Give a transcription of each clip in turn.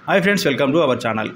hi friends welcome to our channel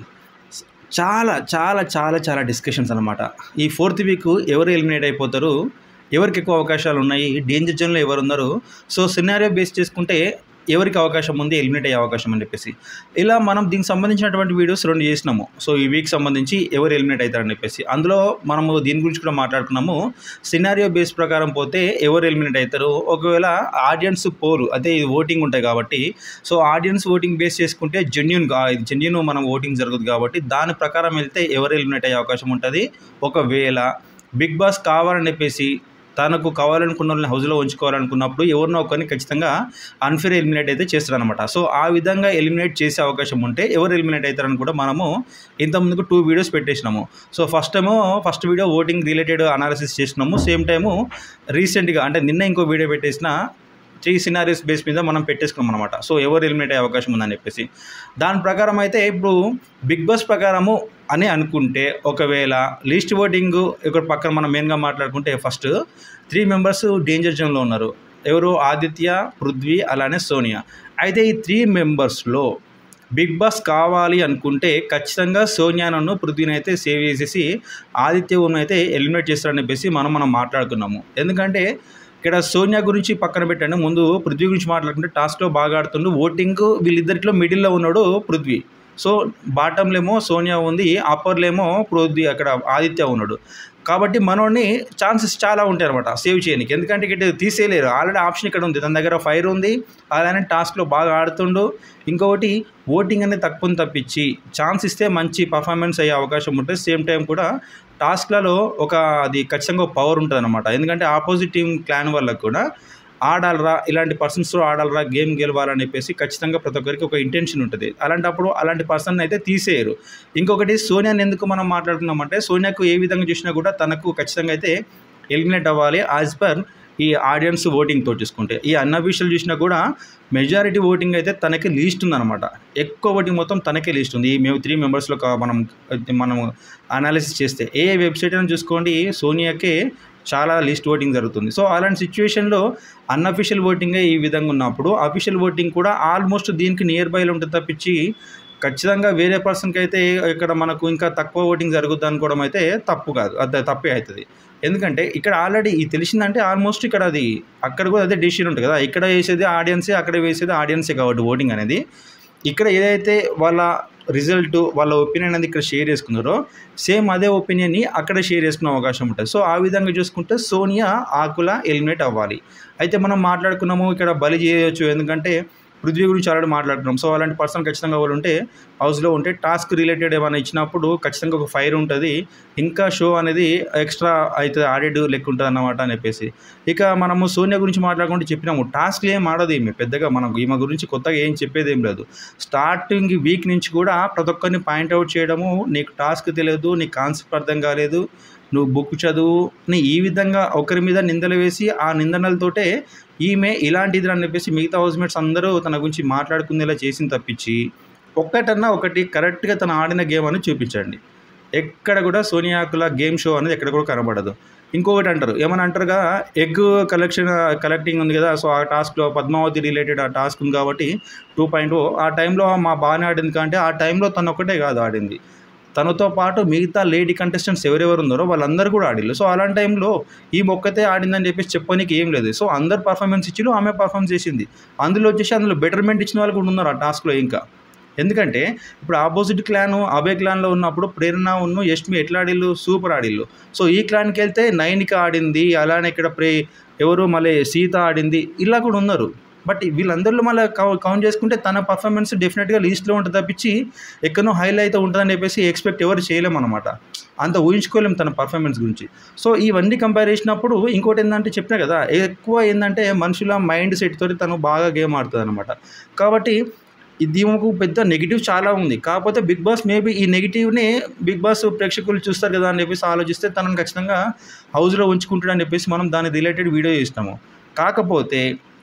చాలా చాలా చాలా చాలా డిస్కషన్స్ అనమాట ఈ ఫోర్త్ వీక్ ఎవరు ఎలిమినేట్ అయిపోతారు ఎవరికి ఎక్కువ అవకాశాలు ఉన్నాయి డేంజర్ జోన్లో ఎవరు ఉన్నారు సో సినారియో బేస్ చేసుకుంటే ఎవరికి అవకాశం ఉంది ఎలిమినేట్ అయ్యే అవకాశం అని చెప్పేసి ఇలా మనం దీనికి సంబంధించినటువంటి వీడియోస్ రెండు చేసినాము సో ఈ వీక్ సంబంధించి ఎవరు ఎలిమినేట్ అవుతారని చెప్పేసి అందులో మనము దీని గురించి కూడా మాట్లాడుకున్నాము సినారియో బేస్ ప్రకారం పోతే ఎవరు ఎలిమినేట్ అవుతారు ఒకవేళ ఆడియన్స్ పోరు అదే ఇది ఓటింగ్ ఉంటాయి కాబట్టి సో ఆడియన్స్ ఓటింగ్ బేస్ చేసుకుంటే జెన్యున్ జెన్యున్ మనం ఓటింగ్ జరుగుతుంది కాబట్టి దాని ప్రకారం వెళ్తే ఎవరు ఎలిమినేట్ అయ్యే అవకాశం ఉంటుంది ఒకవేళ బిగ్ బాస్ కావాలని చెప్పేసి తనకు కావాలనుకున్న వాళ్ళని హౌస్లో ఉంచుకోవాలనుకున్నప్పుడు ఎవరినో ఒకరిని ఖచ్చితంగా అన్ఫేర్ ఎలిమినేట్ అయితే చేస్తారనమాట సో ఆ విధంగా ఎలిమినేట్ చేసే అవకాశం ఉంటే ఎవరు ఎలిమినేట్ అవుతారని కూడా మనము ఇంతకుముందుకు టూ వీడియోస్ పెట్టేసినాము సో ఫస్ట్ ఏమో first video voting related analysis చేసినాము సేమ్ టైము రీసెంట్గా అంటే నిన్న ఇంకో వీడియో పెట్టేసిన త్రీ సినారీస్ బేస్ మీద మనం పెట్టేసుకున్నాం అనమాట సో ఎవరు ఎలిమినేట్ అయ్యే అవకాశం ఉందని చెప్పేసి దాని ప్రకారం అయితే ఇప్పుడు బిగ్ బాస్ ప్రకారము అని అనుకుంటే ఒకవేళ లీస్ట్ ఓటింగ్ ఇక్కడ పక్కన మనం మెయిన్గా మాట్లాడుకుంటే ఫస్ట్ త్రీ మెంబర్స్ డేంజర్ జోన్లో ఉన్నారు ఎవరు ఆదిత్య పృథ్వీ అలానే సోనియా అయితే ఈ త్రీ మెంబర్స్లో బిగ్ బాస్ కావాలి అనుకుంటే ఖచ్చితంగా సోనియాను పృథ్వీని అయితే సేవ్ చేసేసి ఆదిత్యను అయితే ఎలిమినేట్ చేస్తారని చెప్పేసి మనం మనం మాట్లాడుకున్నాము ఎందుకంటే ఇక్కడ సోనియా గురించి పక్కన పెట్టండి ముందు పృథ్వీ గురించి మాట్లాడుకుంటే టాస్క్లో బాగా ఆడుతుండు ఓటింగ్ వీళ్ళిద్దరిలో మిడిల్లో ఉన్నాడు పృథ్వీ సో బాటంలేమో సోనియా ఉంది అప్పర్లేమో పృథ్వీ అక్కడ ఆదిత్య ఉన్నాడు కాబట్టి మనోడిని ఛాన్సెస్ చాలా ఉంటాయి అనమాట సేవ్ చేయడానికి ఎందుకంటే ఇక్కడ తీసేయలేరు ఆల్రెడీ ఆప్షన్ ఇక్కడ ఉంది తన దగ్గర ఫైర్ ఉంది అలానే టాస్క్లో బాగా ఆడుతుండు ఇంకొకటి ఓటింగ్ అనేది తక్కువ తప్పించి ఛాన్స్ ఇస్తే మంచి పర్ఫార్మెన్స్ అయ్యే అవకాశం ఉంటుంది సేమ్ టైం కూడా టాస్క్లలో ఒక అది ఖచ్చితంగా పవర్ ఉంటుంది అనమాట ఎందుకంటే ఆపోజిట్ టీం క్లాన్ వాళ్ళకు కూడా ఆడాలరా ఇలాంటి పర్సన్స్తో ఆడాలరా గేమ్ గెలవాలని చెప్పేసి ఖచ్చితంగా ప్రతి ఒక్కరికి ఒక ఇంటెన్షన్ ఉంటుంది అలాంటప్పుడు అలాంటి పర్సన్ అయితే తీసేయరు ఇంకొకటి సోనియాని ఎందుకు మనం మాట్లాడుకున్నామంటే సోనియాకు ఏ విధంగా చూసినా కూడా తనకు ఖచ్చితంగా అయితే ఎలిమినేట్ అవ్వాలి యాజ్ పర్ ఈ ఆడియన్స్ ఓటింగ్తో చూసుకుంటే ఈ అన్అఫీషియల్ చూసినా కూడా మెజారిటీ ఓటింగ్ అయితే తనకి లీస్ట్ ఉందన్నమాట ఎక్కువ ఓటింగ్ మొత్తం తనకే లీస్ట్ ఉంది ఈ మేము త్రీ మెంబర్స్లో మనం మనం అనాలిసిస్ చేస్తే ఏ వెబ్సైట్ అయినా చూసుకోండి సోనియాకే చాలా లిస్ట్ ఓటింగ్ జరుగుతుంది సో అలాంటి సిచ్యువేషన్లో అన్అఫీషియల్ ఓటింగే ఈ విధంగా ఉన్నప్పుడు అఫీషియల్ ఓటింగ్ కూడా ఆల్మోస్ట్ దీనికి నియర్ బైలో ఉంటుంది తప్పించి ఖచ్చితంగా వేరే పర్సన్కి అయితే ఇక్కడ మనకు ఇంకా తక్కువ ఓటింగ్ జరుగుద్ది అనుకోవడం అయితే తప్పు కాదు అది తప్పే అవుతుంది ఎందుకంటే ఇక్కడ ఆల్రెడీ ఇది తెలిసిందంటే ఆల్మోస్ట్ ఇక్కడ అది అక్కడ కూడా అదే డిసిషన్ ఉంటుంది కదా ఇక్కడ వేసేది ఆడియన్సే అక్కడ వేసేది ఆడియన్సే కాబట్టి ఓటింగ్ అనేది ఇక్కడ ఏదైతే వాళ్ళ రిజల్ట్ వాళ్ళ ఒపీనియన్ అనేది ఇక్కడ షేర్ చేసుకున్నారో సేమ్ అదే ఒపీనియన్ని అక్కడ షేర్ చేసుకునే అవకాశం ఉంటుంది సో ఆ విధంగా చూసుకుంటే సోనియా ఆకుల ఎలిమినేట్ అవ్వాలి అయితే మనం మాట్లాడుకున్నాము ఇక్కడ బలి చేయొచ్చు ఎందుకంటే పృథ్వీ గురించి ఆల్రెడీ మాట్లాడుకున్నాం సో అలాంటి పర్సన్ ఖచ్చితంగా వాళ్ళు ఉంటే హౌస్లో ఉంటే టాస్క్ రిలేటెడ్ ఏమైనా ఇచ్చినప్పుడు ఖచ్చితంగా ఒక ఫైర్ ఉంటుంది ఇంకా షో అనేది ఎక్స్ట్రా అయితే ఆడెడ్ లెక్క ఉంటుంది అన్నమాట అని చెప్పేసి ఇక మనము సోనియా గురించి మాట్లాడుకుంటే చెప్పినాము టాస్క్లు ఏం ఆడదు ఈమె పెద్దగా మనం ఈమె గురించి కొత్తగా ఏం చెప్పేది ఏం లేదు స్టార్టింగ్ వీక్ నుంచి కూడా ప్రతి ఒక్కరిని పాయింట్అవుట్ చేయడము నీకు టాస్క్ తెలియదు నీ కాన్సెప్ట్ అర్థం కాలేదు నువ్వు బుక్ చదువు నీ ఈ విధంగా ఒకరి మీద నిందలు వేసి ఆ నిందనలతోటే ఈమె ఇలాంటిది అని చెప్పేసి మిగతా హౌస్మేట్స్ అందరూ తన గురించి మాట్లాడుకునేలా చేసింది తప్పించి ఒక్కటన్నా ఒకటి కరెక్ట్గా తను ఆడిన గేమ్ అని చూపించండి ఎక్కడ కూడా సోనియాకుల గేమ్ షో అనేది ఎక్కడ కూడా కనబడదు ఇంకొకటి అంటారు ఏమని అంటారుగా ఎగ్ కలెక్షన్ కలెక్టింగ్ ఉంది కదా సో ఆ టాస్క్లో పద్మావతి రిలేటెడ్ ఆ టాస్క్ ఉంది కాబట్టి టూ పాయింట్ ఆ టైంలో మా బాగానే ఆడింది కంటే ఆ టైంలో తను ఒకటే కాదు ఆడింది తనతో పాటు మిగతా లేడీ కంటెస్టెంట్స్ ఎవరెవరు ఉన్నారో వాళ్ళందరూ కూడా ఆడిల్లు సో అలాంటి టైంలో ఈ మొక్కతే ఆడిందని చెప్పేసి చెప్పడానికి ఏం లేదు సో అందరు పర్ఫార్మెన్స్ ఇచ్చిలు ఆమె పర్ఫార్మెన్స్ చేసింది అందులో వచ్చేసి అందులో బెటర్మెంట్ ఇచ్చిన వాళ్ళు కూడా ఉన్నారు ఆ టాస్క్లో ఇంకా ఎందుకంటే ఇప్పుడు ఆపోజిట్ క్లాన్ అభయ క్లాన్లో ఉన్నప్పుడు ప్రేరణ ఉన్ను యష్మి ఎట్లా ఆడిల్లు సూపర్ ఆడిల్లు సో ఈ క్లాన్కి వెళ్తే నైన్కి ఆడింది అలానే ఇక్కడ ప్రే ఎవరు మళ్ళీ సీత ఆడింది ఇలా కూడా ఉన్నారు బట్ వీళ్ళందరిలో మళ్ళీ కౌంట్ చేసుకుంటే తన పర్ఫార్మెన్స్ డెఫినెట్గా లీస్ట్లో ఉంటుంది తప్పించి ఎక్కడో హైలైట్ అయితే ఉంటుందని చెప్పేసి ఎక్స్పెక్ట్ ఎవరు చేయలేము అనమాట అంత ఊహించుకోలేము తన పర్ఫార్మెన్స్ గురించి సో ఇవన్నీ కంపేర్ చేసినప్పుడు ఇంకోటి ఏంటంటే చెప్పినా కదా ఎక్కువ ఏంటంటే మనుషుల మైండ్ సెట్ తోటి తను బాగా గేమ్ ఆడుతుంది అనమాట కాబట్టి దీనికి పెద్ద నెగిటివ్ చాలా ఉంది కాకపోతే బిగ్ బాస్ మేబీ ఈ నెగిటివ్ని బిగ్ బాస్ ప్రేక్షకులు చూస్తారు కదా అని చెప్పేసి ఆలోచిస్తే తనను ఖచ్చితంగా హౌస్లో ఉంచుకుంటాడని చెప్పేసి మనం దాని రిలేటెడ్ వీడియో చేస్తాము కాకపోతే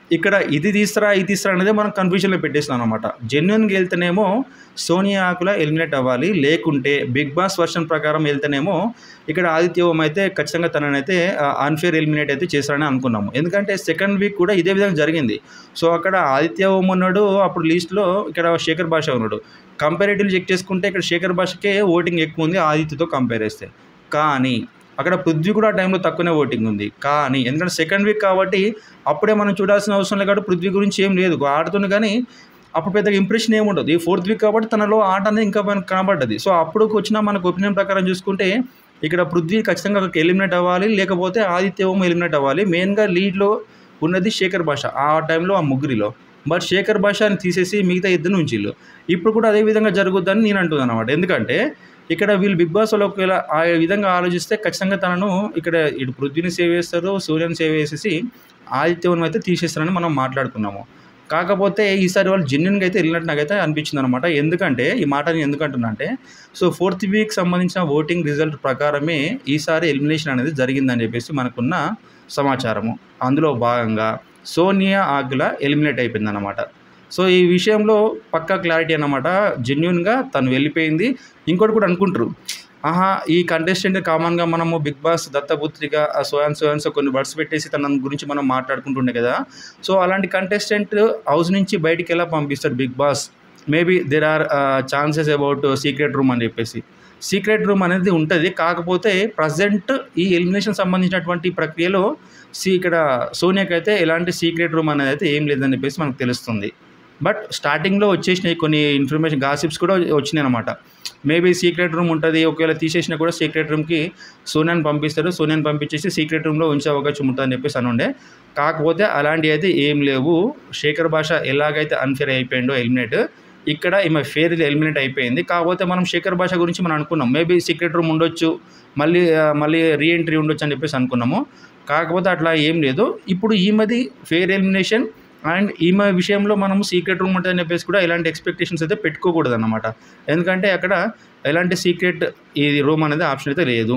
ఇక్కడ ఇది తీస్తారా ఇది తీస్తారా అనేది మనం కన్ఫ్యూజన్లో పెట్టేస్తాం అనమాట జెన్యున్గా వెళ్తేనేమో సోనియా ఆకుల ఎలిమినేట్ అవ్వాలి లేకుంటే బిగ్ బాస్ వర్షన్ ప్రకారం వెళ్తేనేమో ఇక్కడ ఆదిత్య ఓం అయితే ఖచ్చితంగా తననైతే అన్ఫేర్ ఎలిమినేట్ అయితే చేస్తారని అనుకున్నాము ఎందుకంటే సెకండ్ వీక్ కూడా ఇదే విధంగా జరిగింది సో అక్కడ ఆదిత్య ఓం ఉన్నాడు అప్పుడు లీస్ట్లో ఇక్కడ శేఖర్ భాష ఉన్నాడు కంపారిటివ్లీ చెక్ చేసుకుంటే ఇక్కడ శేఖర్ భాషకే ఓటింగ్ ఎక్కువ ఉంది ఆదిత్యతో కంపేర్ చేస్తే కానీ అక్కడ పృథ్వీ కూడా ఆ టైంలో తక్కువనే ఓటింగ్ ఉంది కానీ ఎందుకంటే సెకండ్ వీక్ కాబట్టి అప్పుడే మనం చూడాల్సిన అవసరం లేదు కాబట్టి పృథ్వీ గురించి ఏం లేదు ఆడుతుంది కానీ అప్పుడు పెద్దగా ఇంప్రెషన్ ఏమి ఉండదు ఈ ఫోర్త్ వీక్ కాబట్టి తనలో ఆట అనేది ఇంకా మనకు కనబడ్డది సో అప్పుడు వచ్చిన మనకు ఒపీనియన్ ప్రకారం చూసుకుంటే ఇక్కడ పృథ్వీ ఖచ్చితంగా ఒక ఎలిమినేట్ అవ్వాలి లేకపోతే ఆదిత్య ఓం ఎలిమినేట్ అవ్వాలి మెయిన్గా లీడ్లో ఉన్నది శేఖర్ భాష ఆ టైంలో ఆ ముగ్గురిలో బట్ శేఖర్ భాషని తీసేసి మిగతా ఇద్దరు నుంచిళ్ళు ఇప్పుడు కూడా అదే విధంగా జరుగుద్దని నేను అంటున్నాను అనమాట ఎందుకంటే ఇక్కడ వీళ్ళు బిగ్ బాస్ వాళ్ళు ఒకవేళ ఆ విధంగా ఆలోచిస్తే ఖచ్చితంగా తనను ఇక్కడ ఇటు పృథ్వీని సేవ్ చేస్తారు సూర్యని సేవ్ చేసేసి ఆదిత్యవనం అయితే తీసేస్తారని మనం మాట్లాడుకున్నాము కాకపోతే ఈసారి వాళ్ళు జెన్యున్గా అయితే వెళ్ళినట్టు నాకైతే అనిపించింది అనమాట ఎందుకంటే ఈ మాట నేను ఎందుకు అంటున్నా అంటే సో ఫోర్త్ వీక్ సంబంధించిన ఓటింగ్ రిజల్ట్ ప్రకారమే ఈసారి ఎలిమినేషన్ అనేది జరిగిందని చెప్పేసి మనకున్న సమాచారము అందులో భాగంగా సోనియా ఆగ్ల ఎలిమినేట్ అయిపోయింది అనమాట సో ఈ విషయంలో పక్కా క్లారిటీ అన్నమాట జెన్యున్గా తను వెళ్ళిపోయింది ఇంకోటి కూడా అనుకుంటారు ఆహా ఈ కంటెస్టెంట్ కామన్గా మనము బిగ్ బాస్ దత్తపుత్రిక సోయాన్ సోయాన్స్ కొన్ని వర్డ్స్ పెట్టేసి తన గురించి మనం మాట్లాడుకుంటుండే కదా సో అలాంటి కంటెస్టెంట్ హౌస్ నుంచి బయటికి ఎలా పంపిస్తారు Bigg Boss maybe there are chances about secret room అని చెప్పేసి సీక్రెట్ రూమ్ అనేది ఉంటుంది కాకపోతే ప్రజెంట్ ఈ ఎలిమినేషన్ సంబంధించినటువంటి ప్రక్రియలో సి ఇక్కడ సోనియాకి అయితే ఎలాంటి సీక్రెట్ రూమ్ అనేది అయితే ఏం లేదని చెప్పేసి మనకు తెలుస్తుంది బట్ స్టార్టింగ్లో వచ్చేసినాయి కొన్ని ఇన్ఫర్మేషన్ గాసిప్స్ కూడా వచ్చినాయి అనమాట మేబీ సీక్రెట్ రూమ్ ఉంటుంది ఒకవేళ తీసేసినా కూడా సీక్రెట్ రూమ్కి సోనియాని పంపిస్తారు సోనియాని పంపించేసి సీక్రెట్ రూమ్లో ఉంచే అవకాశం ఉంటుందని చెప్పేసి అనుండే కాకపోతే అలాంటివి అయితే ఏం లేవు శేఖర్ భాష ఎలాగైతే అన్ఫేర్ అయిపోయిందో ఎలిమినేట్ ఇక్కడ ఈమె ఫేర్ ఎలిమినేట్ అయిపోయింది కాకపోతే మనం శేఖర్ భాష గురించి మనం అనుకున్నాం మేబీ సీక్రెట్ రూమ్ ఉండొచ్చు మళ్ళీ ఆ, మళ్ళీ రీఎంట్రీ ఉండొచ్చు అని చెప్పేసి అనుకున్నాము కాకపోతే అట్లా ఏం లేదు ఇప్పుడు ఈమెది ఫేర్ ఎలిమినేషన్ అండ్ ఈమె విషయంలో మనం సీక్రెట్ రూమ్ ఉంటుందని చెప్పేసి కూడా ఎలాంటి ఎక్స్పెక్టేషన్స్ అయితే పెట్టుకోకూడదు అనమాట ఎందుకంటే అక్కడ ఎలాంటి సీక్రెట్ ఈ రూమ్ అనేది ఆప్షన్ అయితే లేదు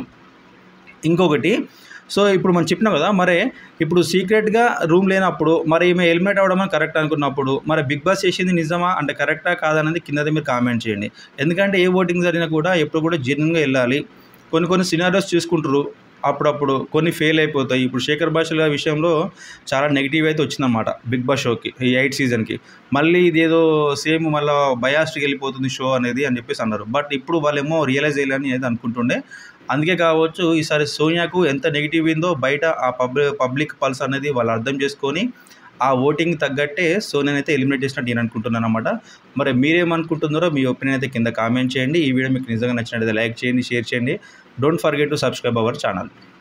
ఇంకొకటి సో ఇప్పుడు మనం చెప్పినాం కదా మరి ఇప్పుడు సీక్రెట్గా రూమ్ లేనప్పుడు మరి ఈమె హెల్మెట్ అవ్వడం అని కరెక్ట్ అనుకున్నప్పుడు మరి బిగ్ బాస్ చేసింది నిజమా అంటే కరెక్టా కాదన్నది కింద మీరు కామెంట్ చేయండి ఎందుకంటే ఏ ఓటింగ్ జరిగినా కూడా ఎప్పుడు కూడా జెన్యున్గా వెళ్ళాలి కొన్ని కొన్ని సినారియోస్ చూసుకుంటారు అప్పుడప్పుడు కొన్ని ఫెయిల్ అయిపోతాయి ఇప్పుడు శేఖర్ భాషల విషయంలో చాలా నెగిటివ్ అయితే వచ్చిందన్నమాట బిగ్ బాస్ షోకి ఈ ఎయిట్ సీజన్కి మళ్ళీ ఇదేదో సేమ్ మళ్ళీ బయాస్ట్కి వెళ్ళిపోతుంది షో అనేది అని చెప్పేసి అన్నారు బట్ ఇప్పుడు వాళ్ళేమో రియలైజ్ అయ్యాలని అయితే అనుకుంటుండే అందుకే కావచ్చు ఈసారి సోనియాకు ఎంత నెగిటివ్ అయిందో బయట ఆ పబ్లిక్ పబ్లిక్ పల్స్ అనేది వాళ్ళు అర్థం చేసుకొని ఆ ఓటింగ్ తగ్గట్టే సోనియాని అయితే ఎలిమినేట్ చేసినట్టు నేను అనుకుంటున్నాను అనమాట మరి మీరేమనుకుంటున్నారో మీ ఒపీనియన్ అయితే కింద కామెంట్ చేయండి ఈ వీడియో మీకు నిజంగా నచ్చినట్లయితే లైక్ చేయండి షేర్ చేయండి don't forget to subscribe our channel